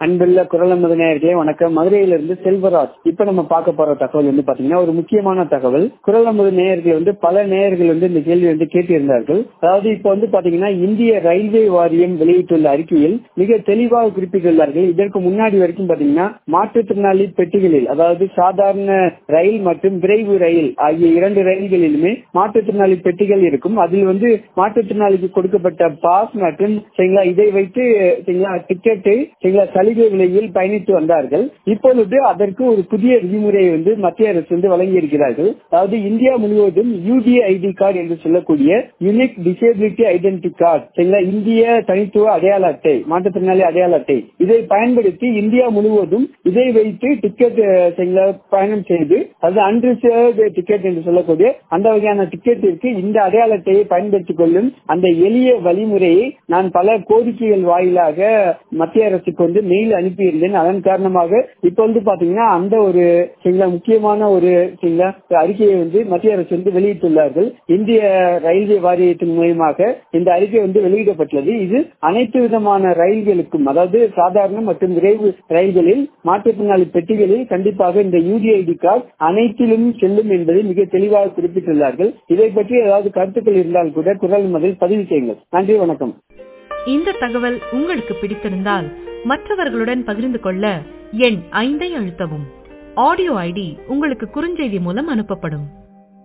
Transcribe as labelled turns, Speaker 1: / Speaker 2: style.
Speaker 1: அன்புள்ள குரல் நேயர்களே வணக்கம் மதுரையிலிருந்து செல்வராஜ் இப்ப நம்ம பார்க்க போற தகவல் வந்து பாத்தீங்கன்னா ஒரு முக்கியமான தகவல் குரல் அமுது நேயர்கள் வந்து பல நேயர்கள் வந்து இந்த கேள்வி வந்து கேட்டிருந்தார்கள் அதாவது இப்ப வந்து பாத்தீங்கன்னா இந்திய ரயில்வே வாரியம் வெளியிட்டுள்ள அறிக்கையில் மிக தெளிவாக குறிப்பிட்டுள்ளார்கள் இதற்கு முன்னாடி வரைக்கும் பாத்தீங்கன்னா மாற்றுத்திறனாளி பெட்டிகளில் அதாவது சாதாரண ரயில் மற்றும் விரைவு ரயில் ஆகிய இரண்டு ரயில்களிலுமே மாற்றுத்திறனாளி பெட்டிகள் இருக்கும் அதில் வந்து மாற்றுத்திறனாளிக்கு கொடுக்கப்பட்ட பாஸ் மற்றும் சரிங்களா இதை வைத்து சரிங்களா டிக்கெட்டு சரிங்களா சலுகை விலையில் பயணித்து வந்தார்கள் இப்பொழுது அதற்கு ஒரு புதிய விதிமுறையை வந்து மத்திய அரசு வந்து வழங்கி இருக்கிறார்கள் அதாவது இந்தியா முழுவதும் யூடி ஐடி கார்டு என்று சொல்லக்கூடிய யூனிக் டிசேபிலிட்டி ஐடென்டி கார்டு சரிங்களா இந்திய தனித்துவ அடையாள அட்டை மாற்றுத்திறனாளி அடையாள அட்டை இதை பயன்படுத்தி இந்தியா முழுவதும் இதை வைத்து டிக்கெட் சரிங்களா பயணம் செய்து அது அன்ரிசர்வ்டு டிக்கெட் என்று சொல்லக்கூடிய அந்த வகையான டிக்கெட்டிற்கு இந்த அடையாள அட்டையை பயன்படுத்திக் கொள்ளும் அந்த எளிய வழிமுறையை நான் பல கோரிக்கைகள் வாயிலாக மத்திய அரசுக்கு வந்து மெயில் அனுப்பியிருந்தேன் அதன் காரணமாக இப்ப வந்து பாத்தீங்கன்னா அந்த ஒரு சரிங்களா முக்கியமான ஒரு சரிங்களா அறிக்கையை வந்து மத்திய அரசு வந்து வெளியிட்டுள்ளார்கள் இந்திய ரயில்வே வாரியத்தின் மூலமாக இந்த அறிக்கை வந்து வெளியிடப்பட்டுள்ளது இது அனைத்து விதமான ரயில்களுக்கும் அதாவது சாதாரண மற்றும் விரைவு ரயில்களில் மாற்றுத்திறனாளி பெட்டிகளில் கண்டிப்பாக இந்த யூடிஐடி கார்டு அனைத்திலும் செல்லும் என்பதை மிக தெளிவாக குறிப்பிட்டுள்ளார்கள் இதை பற்றி ஏதாவது கருத்துக்கள் இருந்தால் கூட குரல் மதில் பதிவு செய்யுங்கள் நன்றி வணக்கம்
Speaker 2: இந்த தகவல் உங்களுக்கு பிடித்திருந்தால் மற்றவர்களுடன் பகிர்ந்து கொள்ள எண் ஐந்தை அழுத்தவும் ஆடியோ ஐடி உங்களுக்கு குறுஞ்செய்தி மூலம் அனுப்பப்படும்